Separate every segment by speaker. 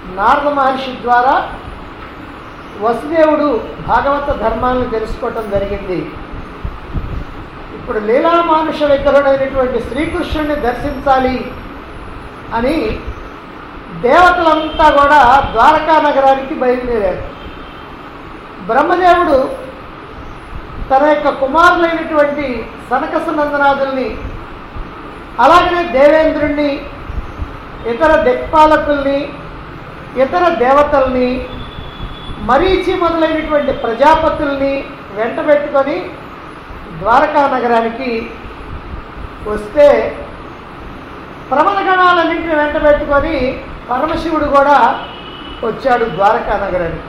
Speaker 1: నారద మహర్షి ద్వారా వసుదేవుడు భాగవత ధర్మాలను తెలుసుకోవటం జరిగింది ఇప్పుడు లీలామానుష విగ్రహుడైనటువంటి శ్రీకృష్ణుడిని దర్శించాలి అని దేవతలంతా కూడా ద్వారకా నగరానికి బయలుదేరారు బ్రహ్మదేవుడు తన యొక్క కుమారులైనటువంటి సనకస నందనాథుల్ని అలాగనే దేవేంద్రుణ్ణి ఇతర దిక్పాలకుల్ని ఇతర దేవతల్ని మరీచి మొదలైనటువంటి ప్రజాపతుల్ని వెంటబెట్టుకొని ద్వారకా నగరానికి వస్తే ప్రమద గణాలన్నింటిని వెంటబెట్టుకొని పరమశివుడు కూడా వచ్చాడు ద్వారకా నగరానికి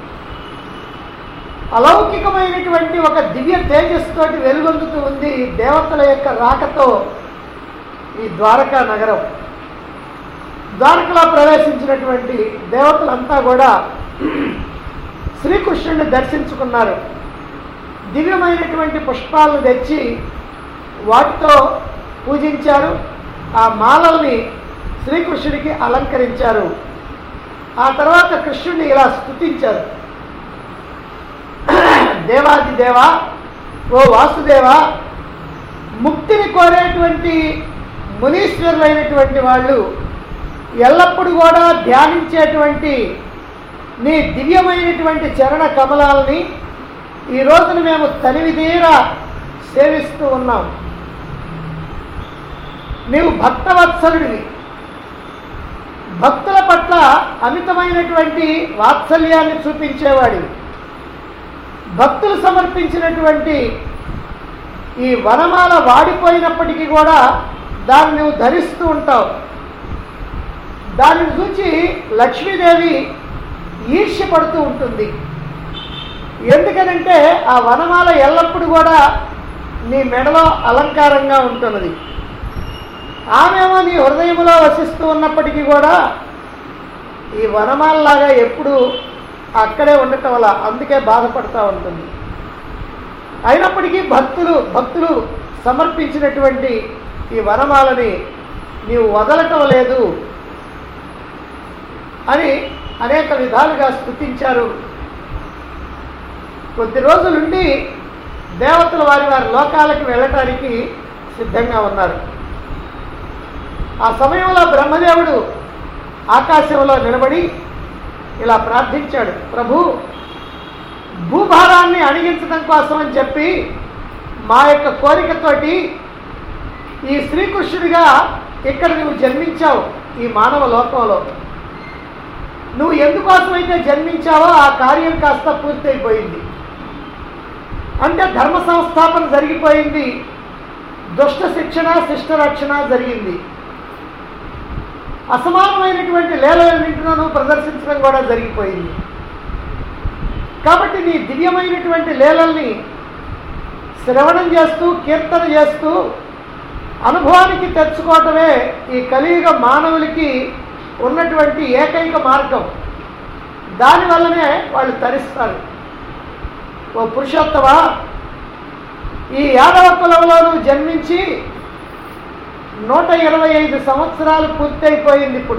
Speaker 1: అలౌకికమైనటువంటి ఒక దివ్య తేజస్సుతోటి వెలుగొందుతూ ఉంది దేవతల యొక్క రాకతో ఈ ద్వారకా నగరం ద్వారకలో ప్రవేశించినటువంటి దేవతలంతా కూడా శ్రీకృష్ణుడిని దర్శించుకున్నారు దివ్యమైనటువంటి పుష్పాలను తెచ్చి వాటితో పూజించారు ఆ మాలల్ని శ్రీకృష్ణుడికి అలంకరించారు ఆ తర్వాత కృష్ణుడిని ఇలా స్తుతించారు దేవాది దేవా ఓ వాసుదేవ ముక్తిని కోరేటువంటి మునీశ్వరులైనటువంటి వాళ్ళు ఎల్లప్పుడూ కూడా ధ్యానించేటువంటి నీ దివ్యమైనటువంటి చరణ కమలాలని ఈ రోజున మేము తనివిదీరా సేవిస్తూ ఉన్నాం నీవు భక్తవత్సలుడివి భక్తుల పట్ల అమితమైనటువంటి వాత్సల్యాన్ని చూపించేవాడివి భక్తులు సమర్పించినటువంటి ఈ వనమాల వాడిపోయినప్పటికీ కూడా దాన్ని నువ్వు ధరిస్తూ ఉంటావు దానిని చూచి లక్ష్మీదేవి ఈర్ష్యపడుతూ ఉంటుంది ఎందుకనంటే ఆ వనమాల ఎల్లప్పుడూ కూడా నీ మెడలో అలంకారంగా ఉంటున్నది ఆమెమో నీ హృదయంలో వసిస్తూ ఉన్నప్పటికీ కూడా ఈ వనమాలలాగా ఎప్పుడు అక్కడే ఉండటం వల్ల అందుకే బాధపడుతూ ఉంటుంది అయినప్పటికీ భక్తులు భక్తులు సమర్పించినటువంటి ఈ వనమాలని నీవు వదలటం లేదు అని అనేక విధాలుగా స్థుతించారు కొద్ది రోజులుండి దేవతలు వారి వారి లోకాలకి వెళ్ళటానికి సిద్ధంగా ఉన్నారు ఆ సమయంలో బ్రహ్మదేవుడు ఆకాశంలో నిలబడి ఇలా ప్రార్థించాడు ప్రభు భూభారాన్ని అణిగించడం కోసం అని చెప్పి మా యొక్క కోరికతోటి ఈ శ్రీకృష్ణుడిగా ఇక్కడ నువ్వు జన్మించావు ఈ మానవ లోకంలో నువ్వు ఎందుకోసమైతే జన్మించావో ఆ కార్యం కాస్త పూర్తయిపోయింది అంటే ధర్మ సంస్థాపన జరిగిపోయింది దుష్ట శిక్షణ శిష్ట రక్షణ జరిగింది అసమానమైనటువంటి లీలలన్నింటినూ ప్రదర్శించడం కూడా జరిగిపోయింది కాబట్టి నీ దివ్యమైనటువంటి లీలల్ని శ్రవణం చేస్తూ కీర్తన చేస్తూ అనుభవానికి తెచ్చుకోవటమే ఈ కలియుగ మానవులకి ఉన్నటువంటి ఏకైక మార్గం దానివల్లనే వాళ్ళు తరిస్తారు ఓ పురుషోత్తమా ఈ యాదవ కులంలో నువ్వు జన్మించి నూట ఇరవై ఐదు సంవత్సరాలు పూర్తయిపోయింది ఇప్పుడు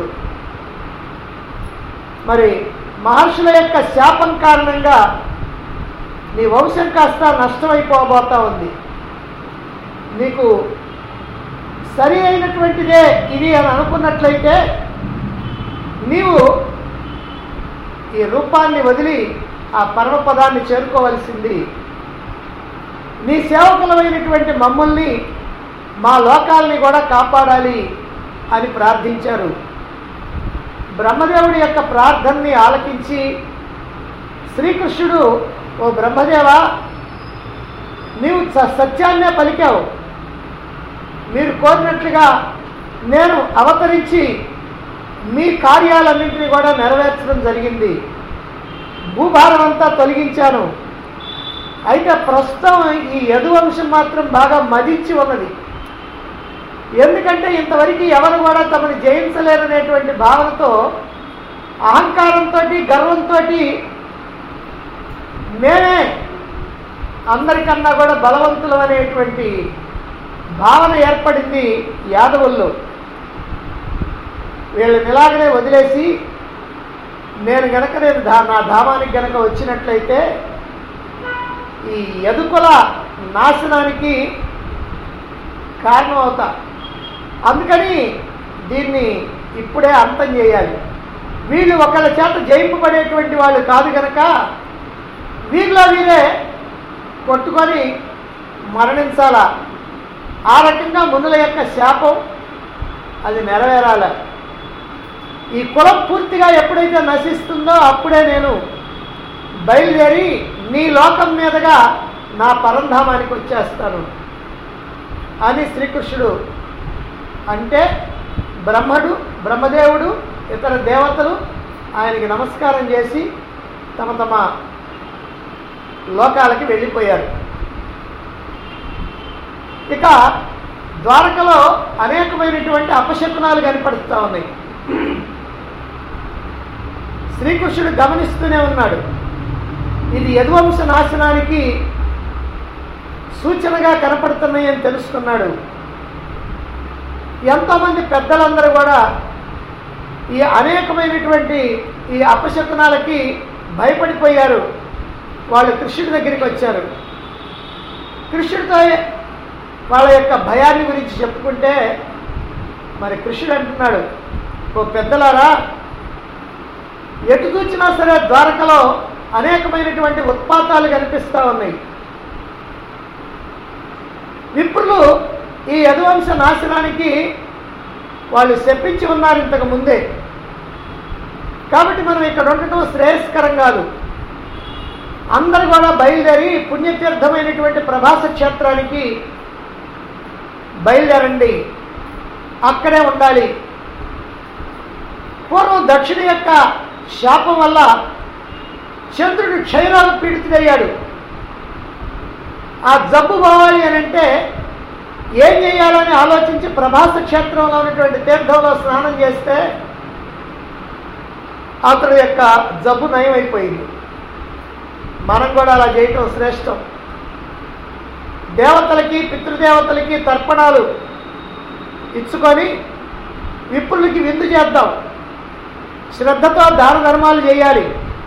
Speaker 1: మరి మహర్షుల యొక్క శాపం కారణంగా నీ వంశం కాస్త నష్టమైపోబోతా ఉంది నీకు సరి అయినటువంటిదే ఇది అని అనుకున్నట్లయితే నీవు ఈ రూపాన్ని వదిలి ఆ పరమపదాన్ని చేరుకోవలసింది నీ సేవకులమైనటువంటి మమ్మల్ని మా లోకాల్ని కూడా కాపాడాలి అని ప్రార్థించారు బ్రహ్మదేవుడి యొక్క ప్రార్థనని ఆలకించి శ్రీకృష్ణుడు ఓ బ్రహ్మదేవ నీవు స- సత్యాన్నే పలికావు మీరు కోరినట్లుగా నేను అవతరించి మీ కార్యాలన్నింటినీ కూడా నెరవేర్చడం జరిగింది భూభారం అంతా తొలగించాను అయితే ప్రస్తుతం ఈ యదువంశం మాత్రం బాగా మదించి ఉన్నది ఎందుకంటే ఇంతవరకు ఎవరు కూడా తమని జయించలేరనేటువంటి భావనతో అహంకారంతో గర్వంతో మేమే అందరికన్నా కూడా బలవంతులం అనేటువంటి భావన ఏర్పడింది యాదవుల్లో వీళ్ళని ఇలాగనే వదిలేసి నేను గనక నేను ధా నా ధామానికి గనక వచ్చినట్లయితే ఈ ఎదుకుల నాశనానికి కారణం అవుతా అందుకని దీన్ని ఇప్పుడే అంతం చేయాలి వీళ్ళు ఒకళ్ళ చేత జయింపబడేటువంటి వాళ్ళు కాదు గనక వీరిలో వీరే కొట్టుకొని మరణించాలా ఆ రకంగా మునుల యొక్క శాపం అది నెరవేరాల ఈ కులం పూర్తిగా ఎప్పుడైతే నశిస్తుందో అప్పుడే నేను బయలుదేరి నీ లోకం మీదుగా నా పరంధామానికి వచ్చేస్తాను అని శ్రీకృష్ణుడు అంటే బ్రహ్మడు బ్రహ్మదేవుడు ఇతర దేవతలు ఆయనకి నమస్కారం చేసి తమ తమ లోకాలకి వెళ్ళిపోయారు ఇక ద్వారకలో అనేకమైనటువంటి అపశకునాలు కనపడుతూ ఉన్నాయి శ్రీకృష్ణుడు గమనిస్తూనే ఉన్నాడు ఇది యదువంశ నాశనానికి సూచనగా కనపడుతున్నాయి అని తెలుసుకున్నాడు ఎంతోమంది పెద్దలందరూ కూడా ఈ అనేకమైనటువంటి ఈ అపశకునాలకి భయపడిపోయారు వాళ్ళు కృష్ణుడి దగ్గరికి వచ్చారు కృష్ణుడితో వాళ్ళ యొక్క భయాన్ని గురించి చెప్పుకుంటే మరి కృష్ణుడు అంటున్నాడు ఓ పెద్దలారా ఎటు చూచినా సరే ద్వారకలో అనేకమైనటువంటి ఉత్పాతాలు కనిపిస్తూ ఉన్నాయి విప్రులు ఈ యదువంశ నాశనానికి వాళ్ళు శపించి ఉన్నారు ఇంతకు ముందే కాబట్టి మనం ఇక్కడ ఉండటం శ్రేయస్కరం కాదు అందరు కూడా బయలుదేరి పుణ్యతీర్థమైనటువంటి ప్రభాస క్షేత్రానికి బయలుదేరండి అక్కడే ఉండాలి పూర్వం దక్షిణ యొక్క శాపం వల్ల చంద్రుడు క్షయరోగ పీడితుడయ్యాడు ఆ జబ్బు పోవాలి అని అంటే ఏం చేయాలని ఆలోచించి ప్రభాస క్షేత్రంలో ఉన్నటువంటి తీర్థంలో స్నానం చేస్తే అతడు యొక్క జబ్బు నయమైపోయింది మనం కూడా అలా చేయటం శ్రేష్టం దేవతలకి పితృదేవతలకి తర్పణాలు ఇచ్చుకొని విప్పులకి విందు చేద్దాం శ్రద్ధతో దాన ధర్మాలు చేయాలి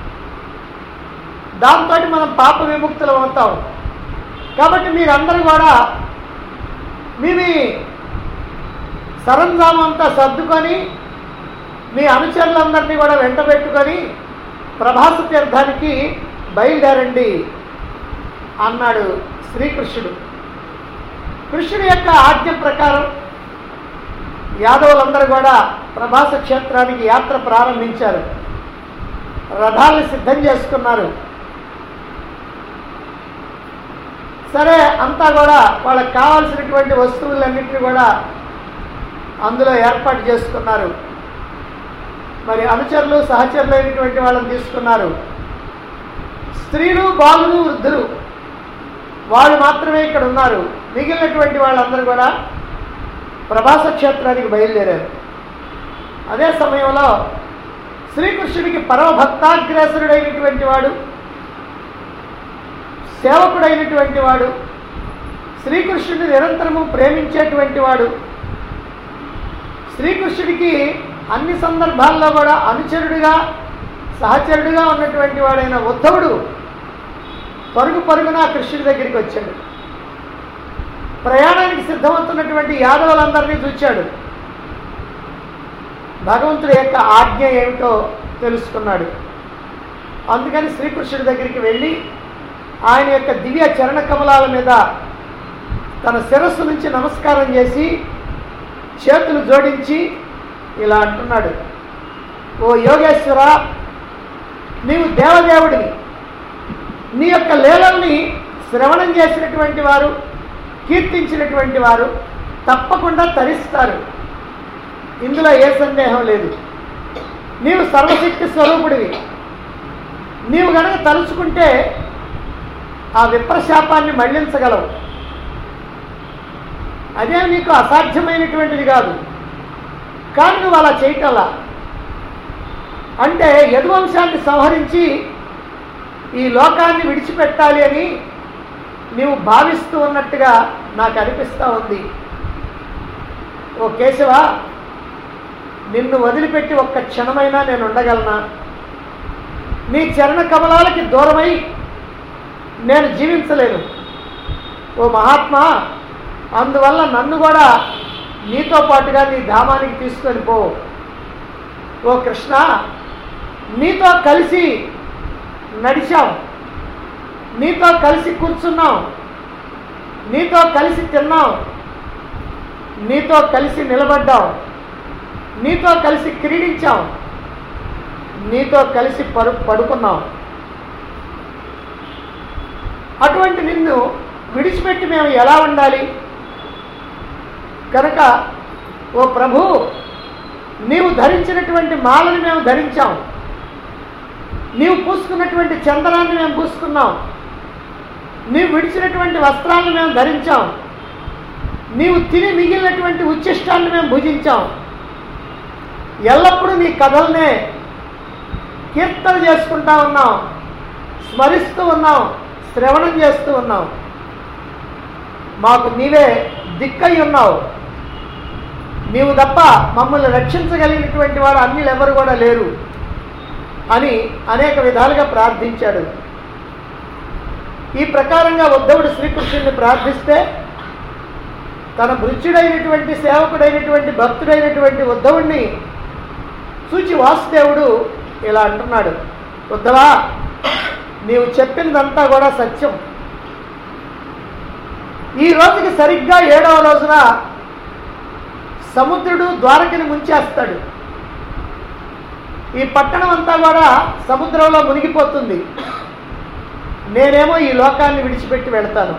Speaker 1: దాంతో మనం పాప విముక్తులు అవుతాం కాబట్టి మీరందరూ కూడా మీ మీ సరంజామం అంతా సర్దుకొని మీ అనుచరులందరినీ కూడా వెంట పెట్టుకొని ప్రభాస తీర్థానికి బయలుదేరండి అన్నాడు శ్రీకృష్ణుడు కృష్ణుడి యొక్క ఆజ్ఞ ప్రకారం యాదవులందరూ కూడా ప్రభాస క్షేత్రానికి యాత్ర ప్రారంభించారు రథాలను సిద్ధం చేసుకున్నారు సరే అంతా కూడా వాళ్ళకి కావాల్సినటువంటి వస్తువులన్నింటినీ కూడా అందులో ఏర్పాటు చేసుకున్నారు మరి అనుచరులు సహచరులు అయినటువంటి వాళ్ళని తీసుకున్నారు స్త్రీలు బాలులు వృద్ధులు వాళ్ళు మాత్రమే ఇక్కడ ఉన్నారు మిగిలినటువంటి వాళ్ళందరూ కూడా ప్రభాస క్షేత్రానికి బయలుదేరారు అదే సమయంలో శ్రీకృష్ణుడికి పరమ భక్తాగ్రేసరుడైనటువంటి వాడు సేవకుడైనటువంటి వాడు శ్రీకృష్ణుడిని నిరంతరము ప్రేమించేటువంటి వాడు శ్రీకృష్ణుడికి అన్ని సందర్భాల్లో కూడా అనుచరుడిగా సహచరుడిగా ఉన్నటువంటి వాడైన ఉద్ధవుడు పరుగు పరుగున కృష్ణుడి దగ్గరికి వచ్చాడు ప్రయాణానికి సిద్ధమవుతున్నటువంటి యాదవులందరినీ చూచాడు భగవంతుడి యొక్క ఆజ్ఞ ఏమిటో తెలుసుకున్నాడు అందుకని శ్రీకృష్ణుడి దగ్గరికి వెళ్ళి ఆయన యొక్క దివ్య చరణ కమలాల మీద తన శిరస్సు నుంచి నమస్కారం చేసి చేతులు జోడించి ఇలా అంటున్నాడు ఓ యోగేశ్వర నీవు దేవదేవుడివి నీ యొక్క లీలల్ని శ్రవణం చేసినటువంటి వారు కీర్తించినటువంటి వారు తప్పకుండా తరిస్తారు ఇందులో ఏ సందేహం లేదు నీవు సర్వశక్తి స్వరూపుడివి నీవు గనక తలుచుకుంటే ఆ విప్రశాపాన్ని మళ్లించగలవు అదే నీకు అసాధ్యమైనటువంటిది కాదు కానీ నువ్వు అలా చేయటలా అంటే యదువంశాన్ని సంహరించి ఈ లోకాన్ని విడిచిపెట్టాలి అని నీవు భావిస్తూ ఉన్నట్టుగా నాకు అనిపిస్తూ ఉంది ఓ కేశవ నిన్ను వదిలిపెట్టి ఒక్క క్షణమైనా నేను ఉండగలనా నీ చరణ కమలాలకి దూరమై నేను జీవించలేను ఓ మహాత్మా అందువల్ల నన్ను కూడా నీతో పాటుగా నీ ధామానికి తీసుకొని పో ఓ కృష్ణ నీతో కలిసి నడిచాం నీతో కలిసి కూర్చున్నాం నీతో కలిసి తిన్నాం నీతో కలిసి నిలబడ్డాం నీతో కలిసి క్రీడించాం నీతో కలిసి పడు పడుకున్నాం అటువంటి నిన్ను విడిచిపెట్టి మేము ఎలా ఉండాలి కనుక ఓ ప్రభు నీవు ధరించినటువంటి మాలను మేము ధరించాం నీవు పూసుకున్నటువంటి చందనాన్ని మేము పూసుకున్నాం నీవు విడిచినటువంటి వస్త్రాలను మేము ధరించాం నీవు తిని మిగిలినటువంటి ఉచ్చిష్టాన్ని మేము భుజించాం ఎల్లప్పుడూ నీ కథలనే కీర్తన చేసుకుంటా ఉన్నాం స్మరిస్తూ ఉన్నాం శ్రవణం చేస్తూ ఉన్నాం మాకు నీవే దిక్కై ఉన్నావు నీవు తప్ప మమ్మల్ని రక్షించగలిగినటువంటి వాడు అన్యులు ఎవరు కూడా లేరు అని అనేక విధాలుగా ప్రార్థించాడు ఈ ప్రకారంగా ఉద్ధవుడు శ్రీకృష్ణుని ప్రార్థిస్తే తన భృత్యుడైనటువంటి సేవకుడైనటువంటి భక్తుడైనటువంటి ఉద్ధవుణ్ణి చూచి వాసుదేవుడు ఇలా అంటున్నాడు ఉద్ధవా నీవు చెప్పిందంతా కూడా సత్యం ఈ రోజుకి సరిగ్గా ఏడవ రోజున సముద్రుడు ద్వారకని ముంచేస్తాడు ఈ పట్టణం అంతా కూడా సముద్రంలో మునిగిపోతుంది నేనేమో ఈ లోకాన్ని విడిచిపెట్టి వెళ్తాను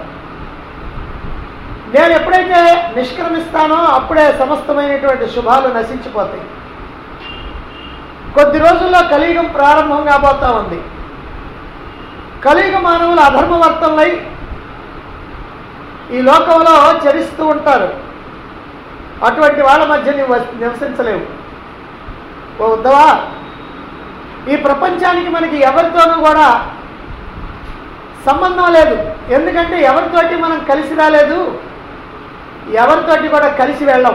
Speaker 1: నేను ఎప్పుడైతే నిష్క్రమిస్తానో అప్పుడే సమస్తమైనటువంటి శుభాలు నశించిపోతాయి కొద్ది రోజుల్లో కలియుగం ప్రారంభం కాబోతా ఉంది కలియుగ మానవులు అధర్మవర్తనలై ఈ లోకంలో చరిస్తూ ఉంటారు అటువంటి వాళ్ళ మధ్య నీవు వస్- నివసించలేవు ఓ ఉద్దవా ఈ ప్రపంచానికి మనకి ఎవరితోనూ కూడా సంబంధం లేదు ఎందుకంటే ఎవరితోటి మనం కలిసి రాలేదు ఎవరితోటి కూడా కలిసి వెళ్ళాం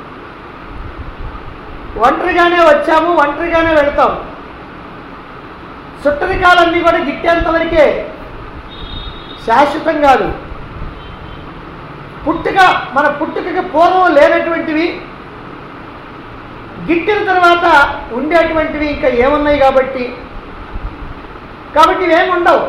Speaker 1: ఒంటరిగానే వచ్చాము ఒంటరిగానే వెళ్తాం చుట్టరికాలన్నీ కూడా గిట్టేంత వరకే శాశ్వతం కాదు పుట్టుక మన పుట్టుకకి పూర్వం లేనటువంటివి గిట్టిన తర్వాత ఉండేటువంటివి ఇంకా ఏమున్నాయి కాబట్టి కాబట్టి ఇవేమి ఉండవు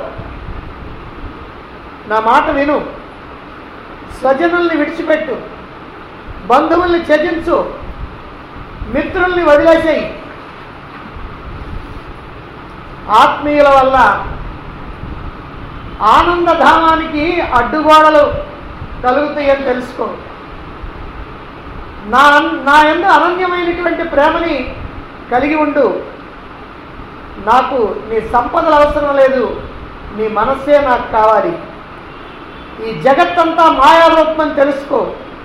Speaker 1: నా మాట విను స్వజనుల్ని విడిచిపెట్టు బంధువుల్ని త్యజించు మిత్రుల్ని వదిలేసేయి ఆత్మీయుల వల్ల ఆనందధామానికి అడ్డుగోడలు కలుగుతాయని తెలుసుకో నా నా ఎందు అనన్యమైనటువంటి ప్రేమని కలిగి ఉండు నాకు నీ సంపదలు అవసరం లేదు నీ మనస్సే నాకు కావాలి ఈ జగత్తంతా మాయారూపం అని తెలుసుకో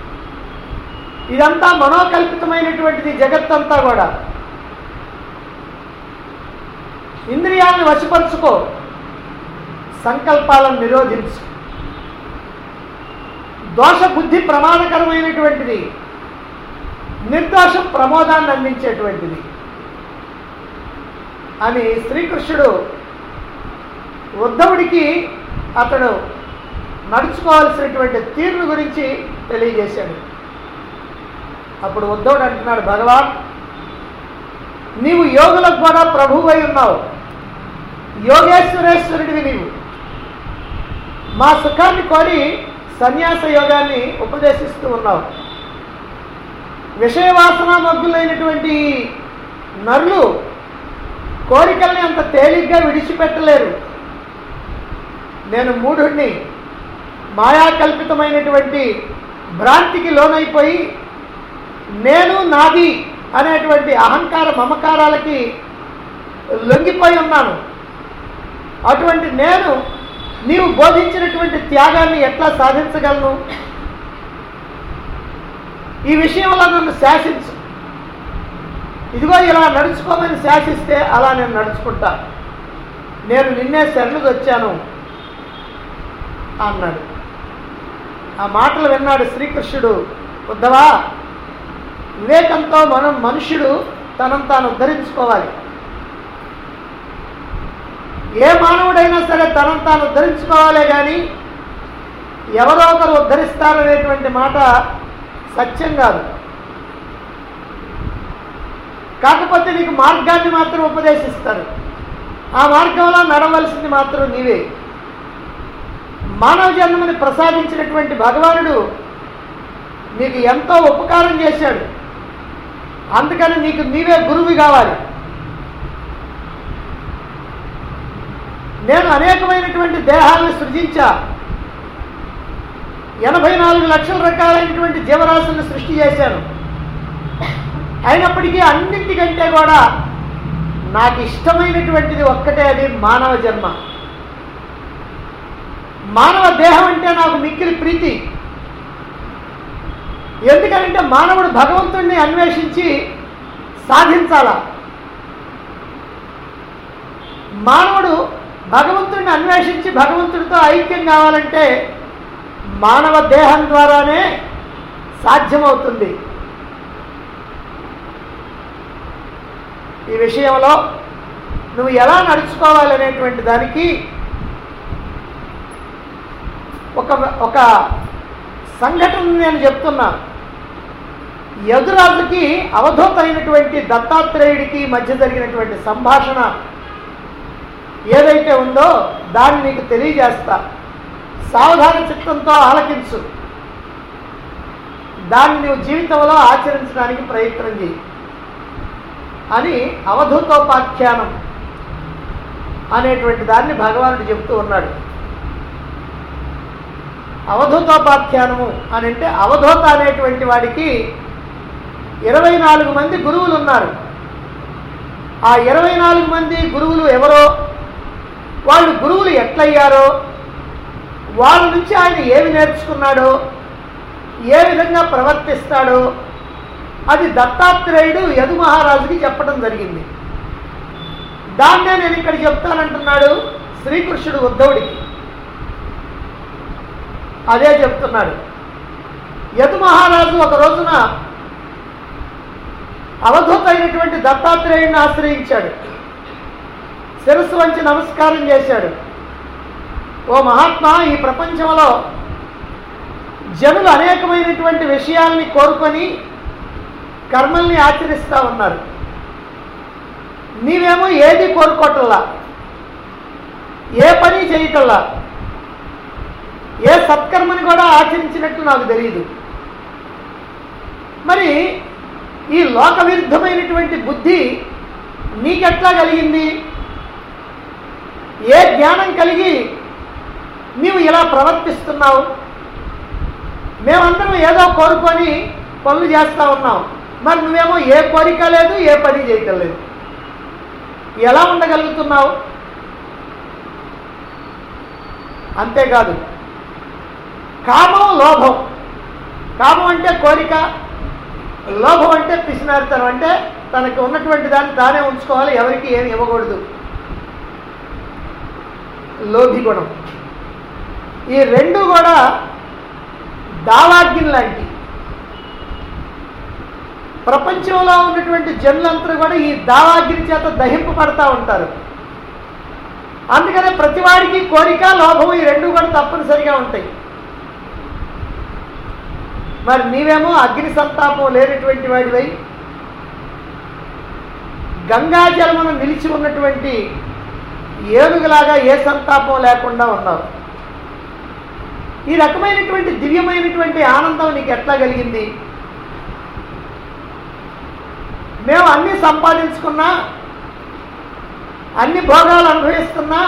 Speaker 1: ఇదంతా మనోకల్పితమైనటువంటిది జగత్తంతా కూడా ఇంద్రియాలను వశపరుచుకో సంకల్పాలను నిరోధించు దోష బుద్ధి ప్రమాదకరమైనటువంటిది నిర్దోషం ప్రమోదాన్ని అందించేటువంటిది అని శ్రీకృష్ణుడు ఉద్ధవుడికి అతడు నడుచుకోవాల్సినటువంటి తీరును గురించి తెలియజేశాడు అప్పుడు ఉద్ధవుడు అంటున్నాడు భగవాన్ నీవు యోగులకు కూడా ప్రభువై ఉన్నావు యోగేశ్వరేశ్వరుడివి నీవు మా సుఖాన్ని కోరి సన్యాస యోగాన్ని ఉపదేశిస్తూ ఉన్నావు విషయవాసన మగ్గులైనటువంటి ఈ నరులు కోరికల్ని అంత తేలిగ్గా విడిచిపెట్టలేరు నేను మూఢుణ్ణి మాయాకల్పితమైనటువంటి భ్రాంతికి లోనైపోయి నేను నాది అనేటువంటి అహంకార మమకారాలకి లొంగిపోయి ఉన్నాను అటువంటి నేను నీవు బోధించినటువంటి త్యాగాన్ని ఎట్లా సాధించగలను ఈ విషయంలో నన్ను శాసించు ఇదిగో ఇలా నడుచుకోమని శాసిస్తే అలా నేను నడుచుకుంటా నేను నిన్నే శరణుకు వచ్చాను అన్నాడు ఆ మాటలు విన్నాడు శ్రీకృష్ణుడు ఉద్ధవా వివేకంతో మనం మనుష్యుడు తనను తాను ఉద్ధరించుకోవాలి ఏ మానవుడైనా సరే తనను తాను ఉద్ధరించుకోవాలే కానీ ఎవరో ఒకరు ఉద్ధరిస్తారనేటువంటి మాట సత్యం కాదు కాకపోతే నీకు మార్గాన్ని మాత్రం ఉపదేశిస్తారు ఆ మార్గంలో నడవలసింది మాత్రం నీవే మానవ జన్మని ప్రసాదించినటువంటి భగవానుడు నీకు ఎంతో ఉపకారం చేశాడు అందుకని నీకు నీవే గురువు కావాలి నేను అనేకమైనటువంటి దేహాలను సృజించా ఎనభై నాలుగు లక్షల రకాలైనటువంటి జీవరాశులను సృష్టి చేశాను అయినప్పటికీ అన్నింటికంటే కూడా నాకు ఇష్టమైనటువంటిది ఒక్కటే అది మానవ జన్మ మానవ దేహం అంటే నాకు మిక్కిలి ప్రీతి ఎందుకనంటే మానవుడు భగవంతుణ్ణి అన్వేషించి సాధించాల మానవుడు భగవంతుడిని అన్వేషించి భగవంతుడితో ఐక్యం కావాలంటే మానవ దేహం ద్వారానే సాధ్యమవుతుంది ఈ విషయంలో నువ్వు ఎలా నడుచుకోవాలనేటువంటి దానికి ఒక ఒక సంఘటన నేను చెప్తున్నా యదురాజుకి అవధూతైనటువంటి దత్తాత్రేయుడికి మధ్య జరిగినటువంటి సంభాషణ ఏదైతే ఉందో దాన్ని నీకు తెలియజేస్తా సావధాన చిత్తంతో ఆలకించు దాన్ని నువ్వు జీవితంలో ఆచరించడానికి ప్రయత్నం చేయి అని అవధూతోపాఖ్యానం అనేటువంటి దాన్ని భగవానుడు చెప్తూ ఉన్నాడు అవధూతోపాఖ్యానము అని అంటే అవధూత అనేటువంటి వాడికి ఇరవై నాలుగు మంది గురువులు ఉన్నారు ఆ ఇరవై నాలుగు మంది గురువులు ఎవరో వాళ్ళు గురువులు ఎట్లయ్యారో వాళ్ళ నుంచి ఆయన ఏమి నేర్చుకున్నాడో ఏ విధంగా ప్రవర్తిస్తాడో అది దత్తాత్రేయుడు యదు మహారాజుకి చెప్పడం జరిగింది దాన్నే నేను ఇక్కడ చెప్తానంటున్నాడు శ్రీకృష్ణుడు ఉద్ధవుడికి అదే చెప్తున్నాడు యదు మహారాజు ఒక రోజున అవధూత అయినటువంటి దత్తాత్రేయుడిని ఆశ్రయించాడు శిరస్సు వంచి నమస్కారం చేశాడు ఓ మహాత్మా ఈ ప్రపంచంలో జనులు అనేకమైనటువంటి విషయాల్ని కోరుకొని కర్మల్ని ఆచరిస్తూ ఉన్నారు నీవేమో ఏది కోరుకోవటంలా ఏ పని చేయటంలా ఏ సత్కర్మని కూడా ఆచరించినట్టు నాకు తెలియదు మరి ఈ లోక విరుద్ధమైనటువంటి బుద్ధి నీకెట్లా కలిగింది ఏ జ్ఞానం కలిగి నీవు ఇలా ప్రవర్తిస్తున్నావు మేమందరం ఏదో కోరుకొని పనులు చేస్తూ ఉన్నాం మరి నువ్వేమో ఏ కోరిక లేదు ఏ పని చేయటం లేదు ఎలా ఉండగలుగుతున్నావు అంతేకాదు కామం లోభం కామం అంటే కోరిక లోభం అంటే పిసినారితనం అంటే తనకి ఉన్నటువంటి దాన్ని తానే ఉంచుకోవాలి ఎవరికి ఏమి ఇవ్వకూడదు లోభి గుణం ఈ రెండు కూడా దావాగ్ని లాంటి ప్రపంచంలో ఉన్నటువంటి జనులందరూ కూడా ఈ దావాగ్ని చేత దహింపబడతా ఉంటారు అందుకనే ప్రతివాడికి కోరిక లోభం ఈ రెండు కూడా తప్పనిసరిగా ఉంటాయి మరి నీవేమో అగ్ని సంతాపం లేనటువంటి వాడివై గంగాజలమును నిలిచి ఉన్నటువంటి ఏనుగులాగా ఏ సంతాపం లేకుండా ఉన్నావు ఈ రకమైనటువంటి దివ్యమైనటువంటి ఆనందం నీకు ఎట్లా కలిగింది మేము అన్నీ సంపాదించుకున్నా అన్ని భోగాలు అనుభవిస్తున్నా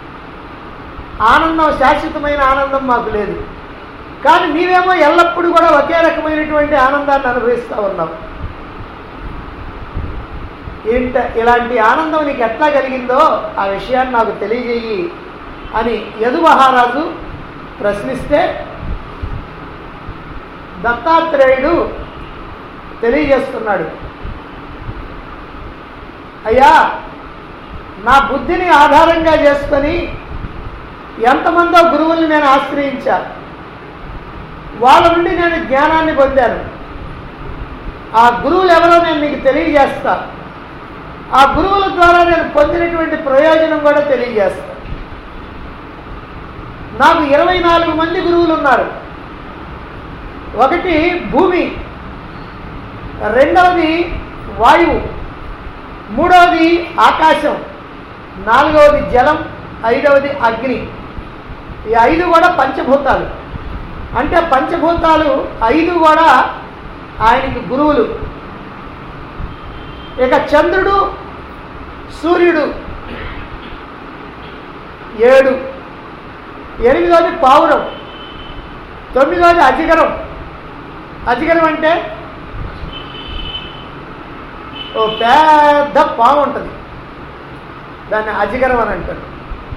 Speaker 1: ఆనందం శాశ్వతమైన ఆనందం మాకు లేదు కానీ నీవేమో ఎల్లప్పుడూ కూడా ఒకే రకమైనటువంటి ఆనందాన్ని అనుభవిస్తూ ఉన్నావు ఏంట ఇలాంటి ఆనందం నీకు ఎట్లా కలిగిందో ఆ విషయాన్ని నాకు తెలియజేయి అని యదు మహారాజు ప్రశ్నిస్తే దత్తాత్రేయుడు తెలియజేస్తున్నాడు అయ్యా నా బుద్ధిని ఆధారంగా చేసుకొని ఎంతమందో గురువుల్ని నేను ఆశ్రయించా వాళ్ళ నుండి నేను జ్ఞానాన్ని పొందాను ఆ గురువులు ఎవరో నేను నీకు తెలియజేస్తా ఆ గురువుల ద్వారా నేను పొందినటువంటి ప్రయోజనం కూడా తెలియజేస్తాను నాకు ఇరవై నాలుగు మంది గురువులు ఉన్నారు ఒకటి భూమి రెండవది వాయువు మూడవది ఆకాశం నాలుగవది జలం ఐదవది అగ్ని ఈ ఐదు కూడా పంచభూతాలు అంటే పంచభూతాలు ఐదు కూడా ఆయనకి గురువులు ఇక చంద్రుడు సూర్యుడు ఏడు ఎనిమిదోది పావురం తొమ్మిదోది అజిగరం అజిగరం అంటే ఓ పెద్ద పాము ఉంటుంది దాన్ని అజిగరం అని అంటారు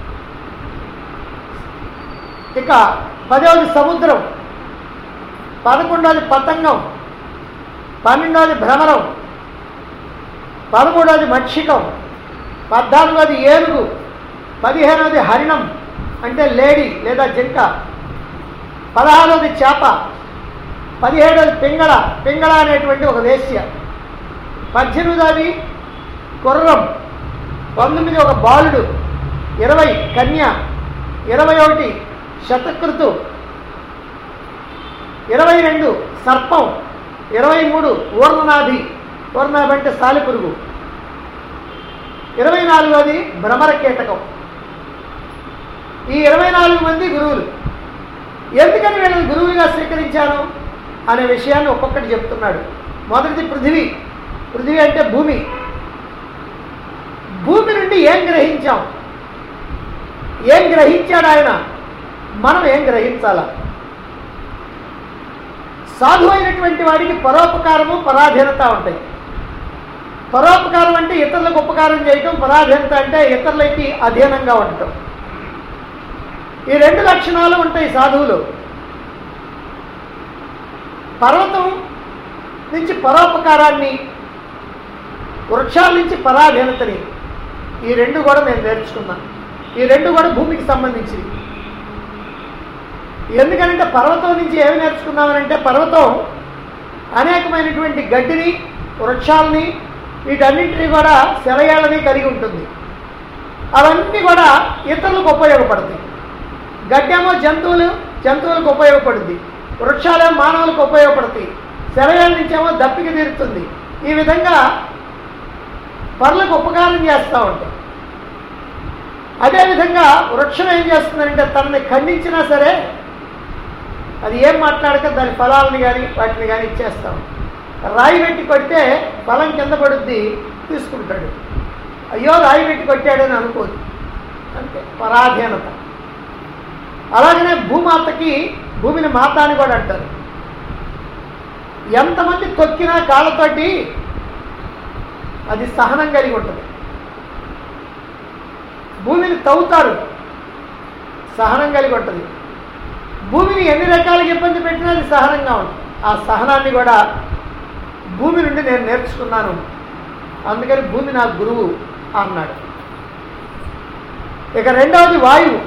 Speaker 1: ఇక పదవది సముద్రం పదకొండవది పతంగం పన్నెండవది భ్రమరం పదమూడవది మక్షికం పద్నాలుగవది ఏనుగు పదిహేనవది హరిణం అంటే లేడీ లేదా జింక పదహారవది చేప పదిహేడవది పింగళ పింగళ అనేటువంటి ఒక వేశ్య పద్దెనిమిదవది కుర్రం పంతొమ్మిది ఒక బాలుడు ఇరవై కన్య ఇరవై ఒకటి శతకృతు ఇరవై రెండు సర్పం ఇరవై మూడు ఊర్ణనాభి ఊర్ణనాభి అంటే సాలిపురుగు ఇరవై నాలుగోది భ్రమర కీటకం ఈ ఇరవై నాలుగు మంది గురువులు ఎందుకని వీళ్ళని గురువులుగా స్వీకరించాను అనే విషయాన్ని ఒక్కొక్కటి చెప్తున్నాడు మొదటిది పృథివీ పృథివీ అంటే భూమి భూమి నుండి ఏం గ్రహించాం ఏం గ్రహించాడు ఆయన మనం ఏం గ్రహించాలా సాధు అయినటువంటి వాడికి పరోపకారము పరాధీనత ఉంటాయి పరోపకారం అంటే ఇతరులకు ఉపకారం చేయటం పరాధీనత అంటే ఇతరులకి అధీనంగా ఉండటం ఈ రెండు లక్షణాలు ఉంటాయి సాధువులు పర్వతం నుంచి పరోపకారాన్ని వృక్షాల నుంచి పరాధీనతని ఈ రెండు కూడా నేను నేర్చుకున్నాను ఈ రెండు కూడా భూమికి సంబంధించినవి ఎందుకంటే పర్వతం నుంచి ఏమి నేర్చుకున్నామనంటే పర్వతం అనేకమైనటువంటి గడ్డిని వృక్షాలని వీటన్నింటినీ కూడా సెలయాలని కలిగి ఉంటుంది అవన్నీ కూడా ఇతరులకు ఉపయోగపడతాయి గడ్డేమో జంతువులు జంతువులకు ఉపయోగపడుద్ది వృక్షాలేమో మానవులకు ఉపయోగపడతాయి సెలయాల నుంచేమో దప్పికి తీరుతుంది ఈ విధంగా పరులకు ఉపకారం చేస్తూ ఉంటాం అదేవిధంగా వృక్షం ఏం చేస్తుందంటే తనని ఖండించినా సరే అది ఏం మాట్లాడక దాని ఫలాలను కానీ వాటిని కానీ ఇచ్చేస్తాం రాయి పెట్టి కొడితే ఫలం కింద పడుద్ది తీసుకుంటాడు అయ్యో రాయి పెట్టి కొట్టాడని అనుకోదు అంతే పరాధీనత అలాగనే భూమాతకి భూమిని మాత అని కూడా అంటారు ఎంతమంది తొక్కినా కాళ్ళతోటి అది సహనం కలిగి ఉంటుంది భూమిని తవ్వుతారు సహనం కలిగి ఉంటుంది భూమిని ఎన్ని రకాలుగా ఇబ్బంది పెట్టినా అది సహనంగా ఉంటుంది ఆ సహనాన్ని కూడా భూమి నుండి నేను నేర్చుకున్నాను అందుకని భూమి నా గురువు అన్నాడు ఇక రెండవది వాయువు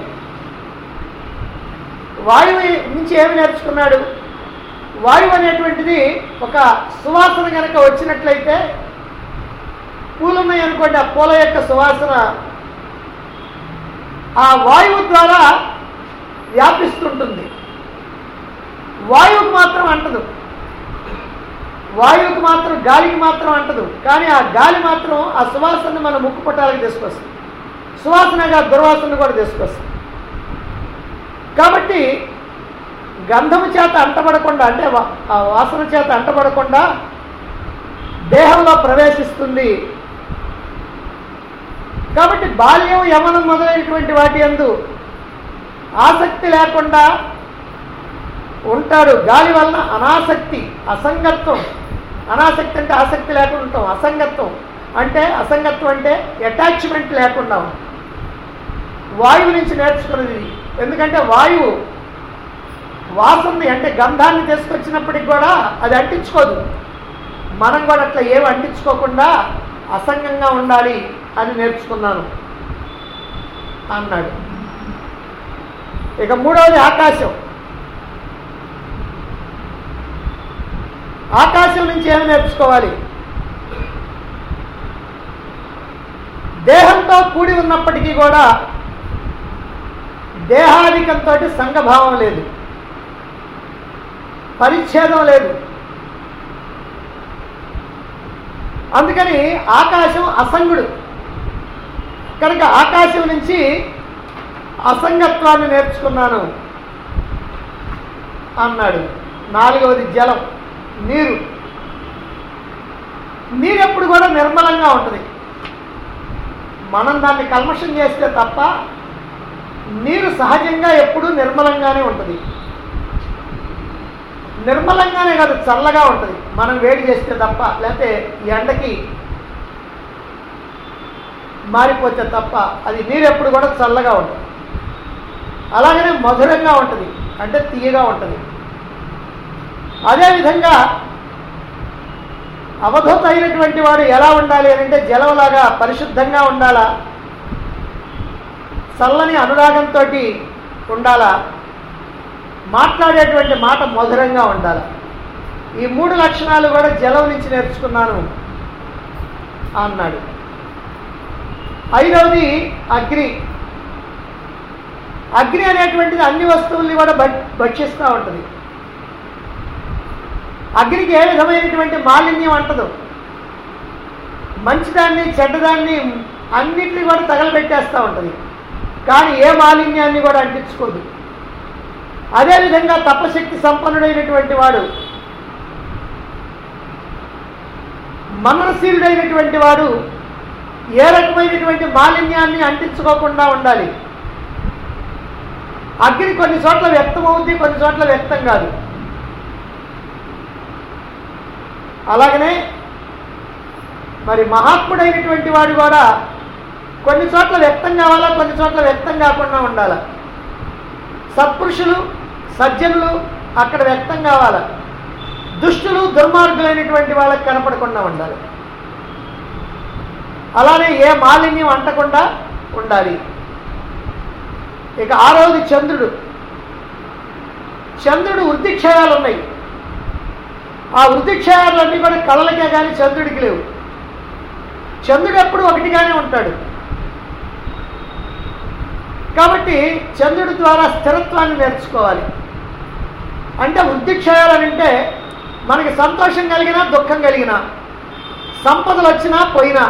Speaker 1: వాయువు నుంచి ఏమి నేర్చుకున్నాడు వాయువు అనేటువంటిది ఒక సువాసన కనుక వచ్చినట్లయితే పూలు ఉన్నాయి అనుకోండి ఆ పూల యొక్క సువాసన ఆ వాయువు ద్వారా వ్యాపిస్తుంటుంది వాయువుకు మాత్రం అంటదు వాయువుకు మాత్రం గాలికి మాత్రం అంటదు కానీ ఆ గాలి మాత్రం ఆ సువాసనని మన ముక్కు పట్టాలకు తీసుకొస్తుంది సువాసనగా దుర్వాసన కూడా తీసుకొస్తుంది కాబట్టి గంధము చేత అంటబడకుండా అంటే వా- ఆ వాసన చేత అంటబడకుండా దేహంలో ప్రవేశిస్తుంది కాబట్టి బాల్యం యమనం మొదలైనటువంటి వాటి యందు ఆసక్తి లేకుండా ఉంటాడు గాలి వలన అనాసక్తి అసంగత్వం అనాసక్తి అంటే ఆసక్తి లేకుండా ఉంటాం అసంగత్వం అంటే అసంగత్వం అంటే అటాచ్మెంట్ లేకుండా ఉంటాం. వాయువు నుంచి నేర్చుకున్నది ఇది. ఎందుకంటే వాయువు వాసనని అంటే గంధాన్ని తీసుకొచ్చినప్పటికి కూడా అది అంటించుకోదు మనం కూడా అట్లా ఏమి అంటించుకోకుండా అసంగంగా ఉండాలి అని నేర్చుకున్నాను అన్నాడు ఇక మూడవది ఆకాశం ఆకాశం నుంచి ఏమి నేర్చుకోవాలి దేహంతో కూడి ఉన్నప్పటికీ కూడా దేహాధికంతో సంఘభావం లేదు పరిచ్ఛేదం లేదు అందుకని ఆకాశం అసంగుడు కనుక ఆకాశం నుంచి అసంగత్వాన్ని నేర్చుకున్నాను అన్నాడు నాలుగవది జలం నీరు నీరు ఎప్పుడు కూడా నిర్మలంగా ఉంటుంది మనం దాన్ని కల్మషం చేస్తే తప్ప నీరు సహజంగా ఎప్పుడూ నిర్మలంగానే ఉంటుంది నిర్మలంగానే కాదు చల్లగా ఉంటుంది మనం వేడి చేస్తే తప్ప లేకపోతే ఎండకి మారిపోతే తప్ప అది నీరు ఎప్పుడు కూడా చల్లగా ఉంటుంది అలాగనే మధురంగా ఉంటుంది అంటే తీయగా ఉంటుంది అదేవిధంగా అవధూత అయినటువంటి వాడు ఎలా ఉండాలి అని అంటే జలంలాగా పరిశుద్ధంగా ఉండాలా చల్లని అనురాగంతో ఉండాలా మాట్లాడేటువంటి మాట మధురంగా ఉండాలి ఈ మూడు లక్షణాలు కూడా జలం నుంచి నేర్చుకున్నాను అన్నాడు ఐదవది అగ్ని అగ్ని అనేటువంటిది అన్ని వస్తువుల్ని కూడా భ- భక్షిస్తూ ఉంటుంది అగ్నికి ఏ విధమైనటువంటి మాలిన్యం అంటదు మంచిదాన్ని చెడ్డదాన్ని అన్నిటిని కూడా తగలబెట్టేస్తూ ఉంటుంది కానీ ఏ మాలిన్యాన్ని కూడా అంటించుకోదు అదేవిధంగా తపశక్తి సంపన్నుడైనటువంటి వాడు మననశీలుడైనటువంటి వాడు ఏ రకమైనటువంటి మాలిన్యాన్ని అంటించుకోకుండా ఉండాలి అగ్ని కొన్ని చోట్ల వ్యక్తం అవుతుంది కొన్ని చోట్ల వ్యక్తం కాదు అలాగనే మరి మహాత్ముడైనటువంటి వాడు కూడా కొన్ని చోట్ల వ్యక్తం కావాలా కొన్ని చోట్ల వ్యక్తం కాకుండా ఉండాలా సత్పురుషులు సజ్జనులు అక్కడ వ్యక్తం కావాలా దుష్టులు దుర్మార్గులైనటువంటి వాళ్ళకి కనపడకుండా ఉండాలి అలానే ఏ మాలిన్యం అంటకుండా ఉండాలి ఇక ఆరవది చంద్రుడు చంద్రుడు వృద్ధిక్షయాలు ఉన్నాయి ఆ వృద్ధిక్షయాలన్నీ కూడా కళలకే కానీ చంద్రుడికి లేవు చంద్రుడు ఎప్పుడు ఒకటిగానే ఉంటాడు కాబట్టి చంద్రుడి ద్వారా స్థిరత్వాన్ని నేర్చుకోవాలి అంటే వృద్ధిక్షయాలు అంటే మనకి సంతోషం కలిగినా దుఃఖం కలిగినా సంపదలు వచ్చినా పోయినా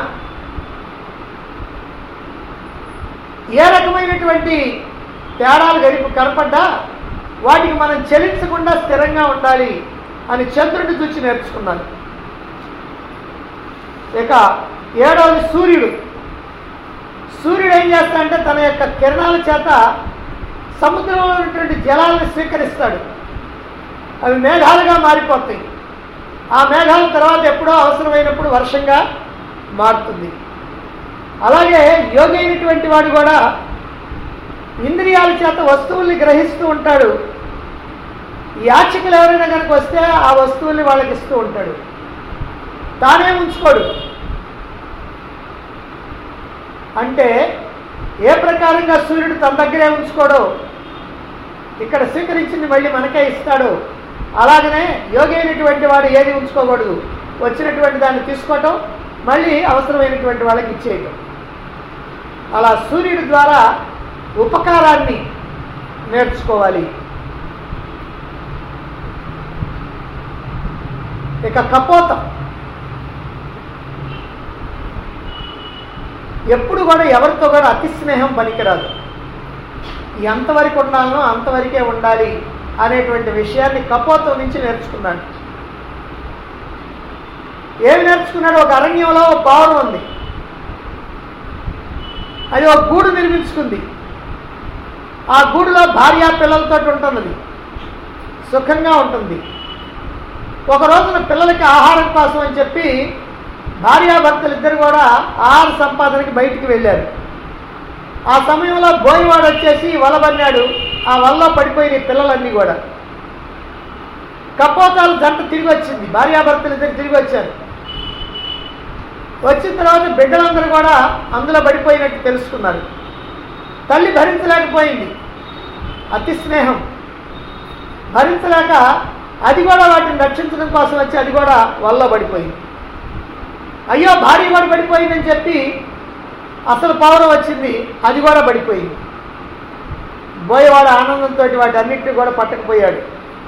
Speaker 1: ఏ రకమైనటువంటి తేడాలు గరిపి కనపడ్డా వాటికి మనం చెలించకుండా స్థిరంగా ఉండాలి అని చంద్రుడిని చూసి నేర్చుకున్నాను ఇక ఏడవది సూర్యుడు సూర్యుడు ఏం చేస్తాడంటే తన యొక్క కిరణాల చేత సముద్రంలో ఉన్నటువంటి జలాలను స్వీకరిస్తాడు అవి మేఘాలుగా మారిపోతాయి ఆ మేఘాల తర్వాత ఎప్పుడో అవసరమైనప్పుడు వర్షంగా మారుతుంది అలాగే యోగి అయినటువంటి వాడు కూడా ఇంద్రియాల చేత వస్తువుల్ని గ్రహిస్తూ ఉంటాడు యాచకులు ఎవరైనా కనుక వస్తే ఆ వస్తువుల్ని వాళ్ళకి ఇస్తూ ఉంటాడు తానే ఉంచుకోడు అంటే ఏ ప్రకారంగా సూర్యుడు తన దగ్గరే ఉంచుకోడో ఇక్కడ స్వీకరించింది మళ్ళీ మనకే ఇస్తాడు అలాగనే యోగి అయినటువంటి వాడు ఏది ఉంచుకోకూడదు వచ్చినటువంటి దాన్ని తీసుకోవటం మళ్ళీ అవసరమైనటువంటి వాళ్ళకి ఇచ్చేయటం అలా సూర్యుడి ద్వారా ఉపకారాన్ని నేర్చుకోవాలి ఇక కపోతం ఎప్పుడు కూడా ఎవరితో కూడా అతి స్నేహం పనికిరాదు ఎంతవరకు ఉండాలనో అంతవరకే ఉండాలి అనేటువంటి విషయాన్ని కపోతం నుంచి నేర్చుకున్నాడు ఏమి నేర్చుకున్నాడు ఒక అరణ్యంలో ఒక పావురం ఉంది అది ఒక గూడు నిర్మించుకుంది ఆ గూడులో భార్య పిల్లలతో ఉంటున్నది సుఖంగా ఉంటుంది ఒక రోజున పిల్లలకి ఆహారం కోసం అని చెప్పి భార్యాభర్తలు ఇద్దరు కూడా ఆహార సంపాదనకి బయటికి వెళ్ళారు ఆ సమయంలో బోయివాడు వచ్చేసి వల పన్నాడు ఆ వల్ల పడిపోయిన ఈ పిల్లలన్నీ కూడా కపోతాలు జంట తిరిగి వచ్చింది భార్యాభర్తలు ఇద్దరు తిరిగి వచ్చారు వచ్చిన తర్వాత బిడ్డలందరూ కూడా అందులో పడిపోయినట్టు తెలుసుకున్నారు తల్లి భరించలేకపోయింది అతి స్నేహం భరించలేక అది కూడా వాటిని రక్షించడం కోసం వచ్చి అది కూడా వల్ల పడిపోయింది అయ్యో భార్య కూడా పడిపోయిందని చెప్పి అసలు పవర్ వచ్చింది అది కూడా పడిపోయింది పోయేవాడు ఆనందంతో వాటి అన్నింటినీ కూడా పట్టకపోయాడు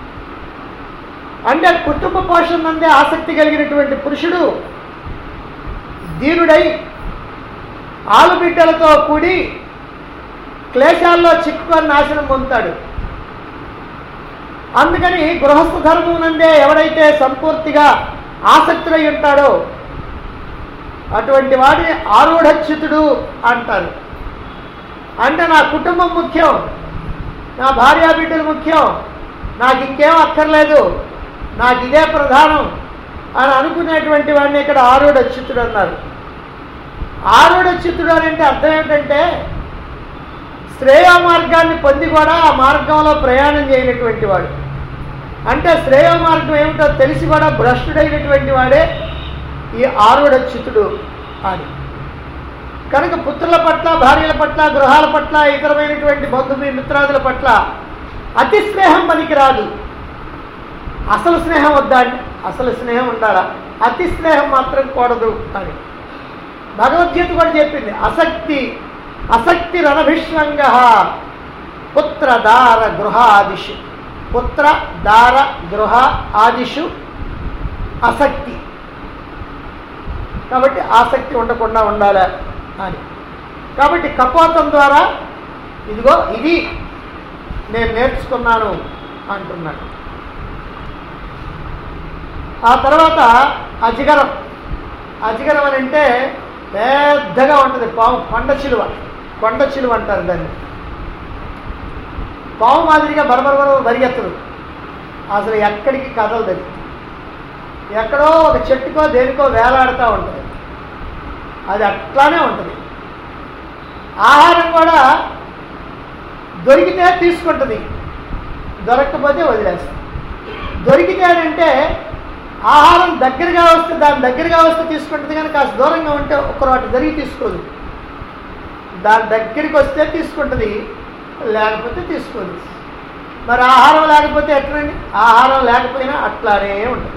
Speaker 1: అంటే కుటుంబ పోషణ నందే ఆసక్తి కలిగినటువంటి పురుషుడు దీనుడై ఆలుబిడ్డలతో కూడి క్లేశాల్లో చిక్కుకొని నాశనం పొందుతాడు అందుకని గృహస్థ ధర్మం నందే ఎవడైతే సంపూర్తిగా ఆసక్తుడై ఉంటాడో అటువంటి వాడిని ఆరూఢచ్యుతుడు అంటారు అంటే నా కుటుంబం ముఖ్యం నా భార్యా బిడ్డలు ముఖ్యం నాకు ఇంకేం అక్కర్లేదు నాకు ఇదే ప్రధానం అని అనుకునేటువంటి వాడిని ఇక్కడ ఆరూఢచ్యుతుడు అన్నారు ఆరూఢచ్యుతుడు అని అంటే అర్థం ఏమిటంటే శ్రేయ మార్గాన్ని పొంది కూడా ఆ మార్గంలో ప్రయాణం చేయనటువంటి వాడు అంటే శ్రేయ మార్గం ఏమిటో తెలిసి కూడా భ్రష్టుడైనటువంటి వాడే ఈ ఆరుడచ్యుతుడు అని కనుక పుత్రుల పట్ల భార్యల పట్ల గృహాల పట్ల ఇతరమైనటువంటి బంధు మిత్రాదుల పట్ల అతి స్నేహం పనికిరాదు అసలు స్నేహం వద్దా అండి అసలు స్నేహం ఉండాలా అతి స్నేహం మాత్రం కూడదు అని భగవద్గీత కూడా చెప్పింది అసక్తి అసక్తి రణభిష్వంగ పుత్ర దార గృహ ఆదిషు పుత్ర దార గృహ ఆదిషు అసక్తి కాబట్టి ఆసక్తి ఉండకుండా ఉండాలి అని కాబట్టి కపోతం ద్వారా ఇదిగో ఇది నేను నేర్చుకున్నాను అంటున్నాడు ఆ తర్వాత అజిగరం అజిగరం అని అంటే పెద్దగా ఉంటుంది పాము కొండ చిలువ కొండ చిలువ అంటారు దాన్ని పాము మాదిరిగా బరబరబర పరిగెత్తదు అసలు ఎక్కడికి కదలదు అది ఎక్కడో ఒక చెట్టుకో దేనికో వేలాడుతూ ఉంటుంది అది అట్లానే ఉంటుంది ఆహారం కూడా దొరికితే తీసుకుంటుంది దొరకకపోతే వదిలేస్తుంది దొరికితే అంటే ఆహారం దగ్గరగా వస్తే దాని దగ్గరగా వస్తే తీసుకుంటుంది కానీ కాస్త దూరంగా ఉంటే ఒక వాటి జరిగి తీసుకోదు దాని దగ్గరికి వస్తే తీసుకుంటుంది లేకపోతే తీసుకోదు మరి ఆహారం లేకపోతే ఎట్లండి ఆహారం లేకపోయినా అట్లానే ఉంటుంది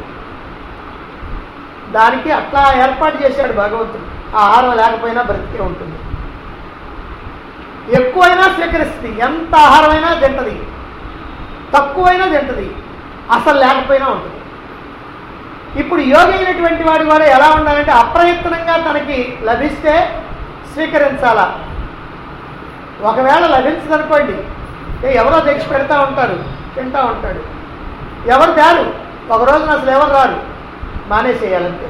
Speaker 1: దానికి అట్లా ఏర్పాటు చేశాడు భగవంతుడు ఆహారం లేకపోయినా బ్రతికే ఉంటుంది ఎక్కువైనా స్వీకరిస్తుంది ఎంత ఆహారమైనా తింటది తక్కువైనా తింటది అసలు లేకపోయినా ఉంటుంది ఇప్పుడు యోగి అయినటువంటి వాడు కూడా ఎలా ఉండాలంటే అప్రయత్నంగా తనకి లభిస్తే స్వీకరించాలా ఒకవేళ లభించదనుకోండి ఏ ఎవరో తెచ్చి పెడతా ఉంటారు తింటా ఉంటాడు ఎవరు తేరు ఒక రోజున అసలు ఎవరు రారు మానేసేయాలంతే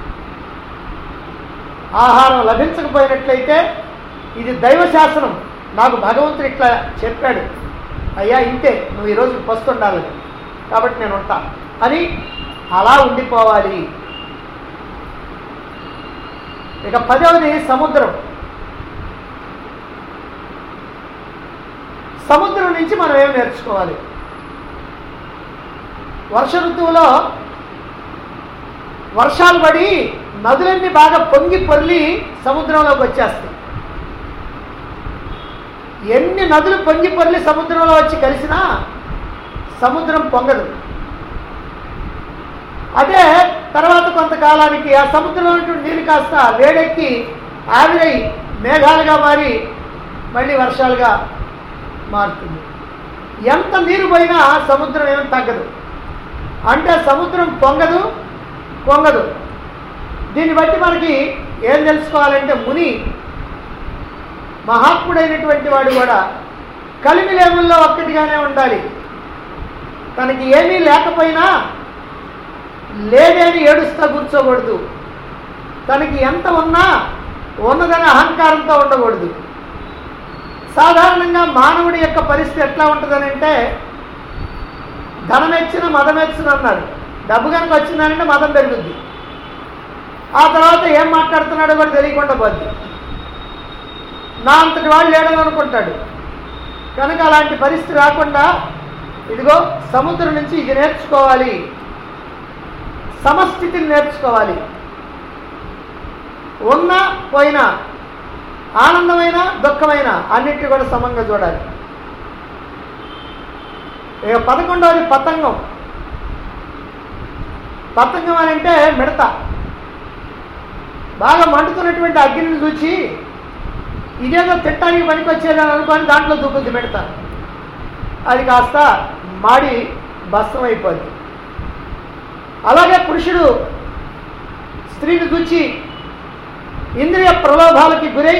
Speaker 1: ఆహారం లభించకపోయినట్లయితే ఇది దైవశాసనం నాకు భగవంతుడు ఇట్లా చెప్పాడు అయ్యా ఇంతే నువ్వు ఈరోజు పస్తు ఉండాలని కాబట్టి నేను ఉంటా అని అలా ఉండిపోవాలి ఇక పదవది సముద్రం సముద్రం నుంచి మనం ఏం నేర్చుకోవాలి వర్ష ఋతువులో వర్షాలు పడి నదులన్నీ బాగా పొంగి పొర్లి సముద్రంలోకి వచ్చేస్తాయి ఎన్ని నదులు పొంగి పొర్లి సముద్రంలో వచ్చి కలిసినా సముద్రం పొంగదు అదే తర్వాత కొంతకాలానికి ఆ సముద్రంలో ఉన్నటువంటి నీరు కాస్త వేడెక్కి ఆవిరై మేఘాలుగా మారి మళ్ళీ వర్షాలుగా మారుతుంది ఎంత నీరు పోయినా సముద్రం ఏమి తగ్గదు అంటే సముద్రం పొంగదు పొంగదు దీన్ని బట్టి మనకి ఏం తెలుసుకోవాలంటే ముని మహాత్ముడైనటువంటి వాడు కూడా కలిమి లేముల్లో ఒక్కటిగానే ఉండాలి తనకి ఏమీ లేకపోయినా లేదేని ఏడుస్తా కూర్చోకూడదు తనకి ఎంత ఉన్నా ఉన్నదని అహంకారంతో ఉండకూడదు సాధారణంగా మానవుడి యొక్క పరిస్థితి ఎట్లా ఉంటుందని అంటే ధనమెచ్చిన మదమెచ్చిన అన్నారు డబ్బు కనుక వచ్చిందనంటే మదం పెరుగుద్ది ఆ తర్వాత ఏం మాట్లాడుతున్నాడో కూడా తెలియకుండా పోద్ది నా అంతటి వాడు లేడని అనుకుంటాడు కనుక అలాంటి పరిస్థితి రాకుండా ఇదిగో సముద్రం నుంచి ఇది నేర్చుకోవాలి సమస్థితిని నేర్చుకోవాలి ఉన్నా పోయినా ఆనందమైన దుఃఖమైన అన్నిటిని కూడా సమంగా చూడాలి ఇక పదకొండవది పతంగం పతంగం అని అంటే మిడత బాగా మండుతున్నటువంటి అగ్నిని చూచి ఇదేదో తిట్టడానికి పనికొచ్చేదని అనుకొని దాంట్లో దూకుద్ది పెడతా అది కాస్త మాడి భస్మం అయిపోద్ది అలాగే పురుషుడు స్త్రీని చూచి ఇంద్రియ ప్రలోభాలకి గురై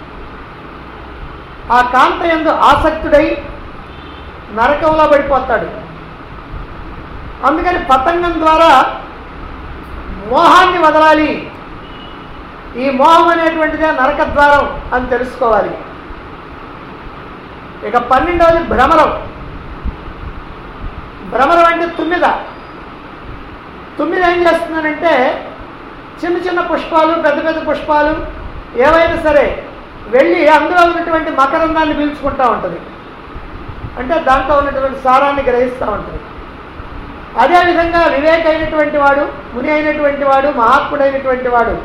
Speaker 1: ఆ కాంత ఎందు ఆసక్తుడై నరకంలో పడిపోతాడు అందుకని పతంగం ద్వారా మోహాన్ని వదలాలి ఈ మోహం అనేటువంటిదే నరక ద్వారం అని తెలుసుకోవాలి ఇక పన్నెండవది భ్రమరం భ్రమరం అంటే తుమ్మిద తుమ్మిద ఏం చేస్తుందనంటే చిన్న చిన్న పుష్పాలు పెద్ద పెద్ద పుష్పాలు ఏవైనా సరే వెళ్ళి అందులో ఉన్నటువంటి మకరందాన్ని పీల్చుకుంటూ ఉంటుంది అంటే దాంట్లో ఉన్నటువంటి సారాన్ని గ్రహిస్తూ ఉంటుంది అదేవిధంగా వివేక్ అయినటువంటి వాడు ముని అయినటువంటి వాడు మహాత్ముడైనటువంటి వాడు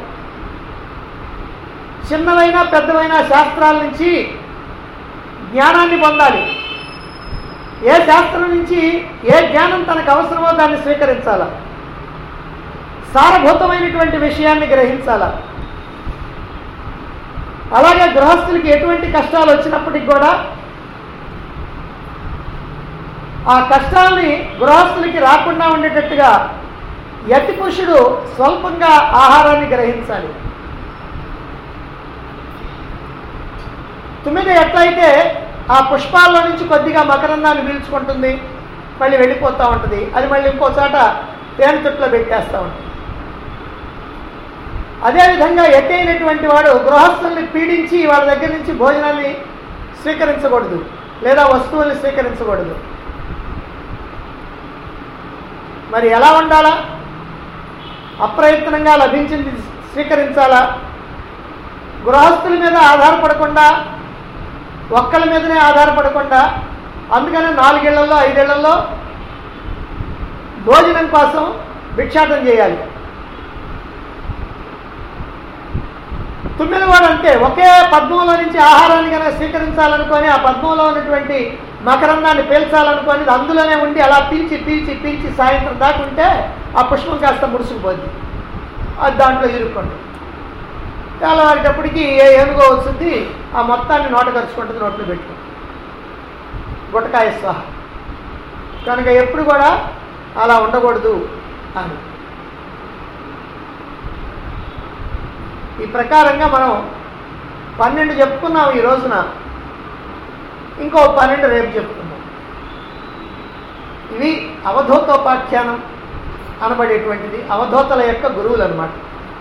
Speaker 1: చిన్నవైనా పెద్దవైన శాస్త్రాల నుంచి జ్ఞానాన్ని పొందాలి ఏ శాస్త్రం నుంచి ఏ జ్ఞానం తనకు అవసరమో దాన్ని స్వీకరించాల సారభూతమైనటువంటి విషయాన్ని గ్రహించాల అలాగే గృహస్థులకి ఎటువంటి కష్టాలు వచ్చినప్పటికి కూడా ఆ కష్టాలని గృహస్థులకి రాకుండా ఉండేటట్టుగా యతి పురుషుడు స్వల్పంగా ఆహారాన్ని గ్రహించాలి తుమ్మిద ఎట్లయితే ఆ పుష్పాల్లో నుంచి కొద్దిగా మకరందాన్ని పీల్చుకుంటుంది మళ్ళీ వెళ్ళిపోతూ ఉంటుంది అది మళ్ళీ ఇంకో చోట తేనె చుట్లో పెట్టేస్తూ ఉంటుంది అదేవిధంగా ఎట్టి అయినటువంటి వాడు గృహస్థుల్ని పీడించి వాళ్ళ దగ్గర నుంచి భోజనాన్ని స్వీకరించకూడదు లేదా వస్తువుల్ని స్వీకరించకూడదు మరి ఎలా ఉండాలా అప్రయత్నంగా లభించింది స్వీకరించాలా గృహస్థుల మీద ఆధారపడకుండా ఒక్కళ్ళ మీదనే ఆధారపడకుండా అందుకనే నాలుగేళ్లలో ఐదేళ్లలో భోజనం కోసం భిక్షాటం చేయాలి తుమ్మిదవాడు అంటే ఒకే పద్మంలో నుంచి ఆహారాన్ని కనుక స్వీకరించాలనుకొని ఆ పద్మంలో ఉన్నటువంటి మకరందాన్ని పీల్చాలనుకొని అందులోనే ఉండి అలా పీల్చి పీల్చి పీల్చి సాయంత్రం దాకా ఉంటే ఆ పుష్పం కాస్త ముడుచుకుపోద్ది అది దాంట్లో ఇరుక్కుంటుంది తెల్లవారేటప్పటికి ఏ ఏనుగో వస్తుంది ఆ మొత్తాన్ని నోట ఖర్చుకుంటుంది నోట్లో పెట్టుకుంటుంది గుటకాయ స్వాహ కనుక ఎప్పుడు కూడా అలా ఉండకూడదు అని ఈ ప్రకారంగా మనం పన్నెండు చెప్పుకున్నాం ఈ రోజున ఇంకో పన్నెండు రేపు చెప్పుకుందాం ఇవి అవధూతోపాఖ్యానం అనబడేటువంటిది అవధూతల యొక్క గురువులు అనమాట